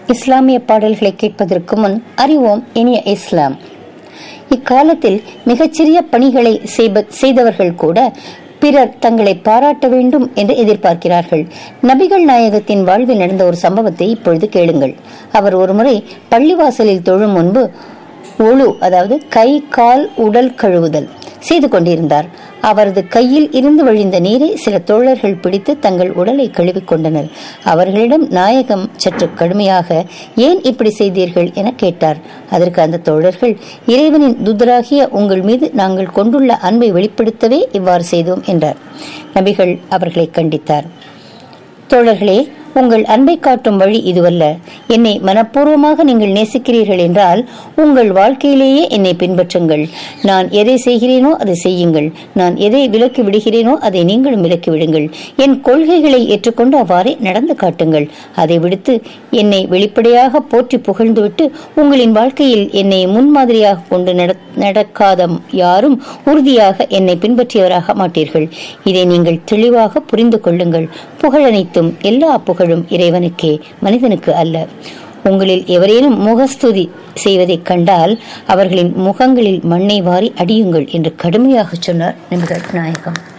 இஸ்லாமிய பாடல்களை கேட்பதற்கு முன் அறிவோம் இனிய இஸ்லாம் இக்காலத்தில் மிகச்சிறிய பணிகளை செய்ப- செய்தவர்கள் கூட பிறர் தங்களை பாராட்ட வேண்டும் என்று எதிர்பார்க்கிறார்கள் நபிகள் நாயகத்தின் வாழ்வில் நடந்த ஒரு சம்பவத்தை இப்பொழுது கேளுங்கள் அவர் ஒருமுறை பள்ளிவாசலில் தொழும் முன்பு ஒழு அதாவது கை கால் உடல் கழுவுதல் செய்து கொண்டிருந்தார் அவரது கையில் இருந்து வழிந்த நீரை சில தோழர்கள் பிடித்து தங்கள் உடலை கழுவிக் கொண்டனர் அவர்களிடம் நாயகம் சற்று கடுமையாக ஏன் இப்படி செய்தீர்கள் என கேட்டார் அதற்கு அந்த தோழர்கள் இறைவனின் துதராகிய உங்கள் மீது நாங்கள் கொண்டுள்ள அன்பை வெளிப்படுத்தவே இவ்வாறு செய்தோம் என்றார் நபிகள் அவர்களை கண்டித்தார் தோழர்களே உங்கள் அன்பை காட்டும் வழி இதுவல்ல என்னை மனப்பூர்வமாக நீங்கள் நேசிக்கிறீர்கள் என்றால் உங்கள் வாழ்க்கையிலேயே என்னை பின்பற்றுங்கள் நான் எதை செய்கிறேனோ அதை செய்யுங்கள் நான் எதை விலக்கி விடுகிறேனோ அதை நீங்களும் விலக்கி விடுங்கள் என் கொள்கைகளை ஏற்றுக்கொண்டு அவ்வாறே நடந்து காட்டுங்கள் அதை விடுத்து என்னை வெளிப்படையாக போற்றி புகழ்ந்துவிட்டு உங்களின் வாழ்க்கையில் என்னை முன்மாதிரியாக கொண்டு நட- நடக்காத யாரும் உறுதியாக என்னை பின்பற்றியவராக மாட்டீர்கள் இதை நீங்கள் தெளிவாக புரிந்து கொள்ளுங்கள் புகழனைத்தும் எல்லா புகழும் இறைவனுக்கே மனிதனுக்கு அல்ல உங்களில் எவரேனும் முகஸ்துதி செய்வதைக் கண்டால் அவர்களின் முகங்களில் மண்ணை வாரி அடியுங்கள் என்று கடுமையாக சொன்னார் நபிகள் நாயகம்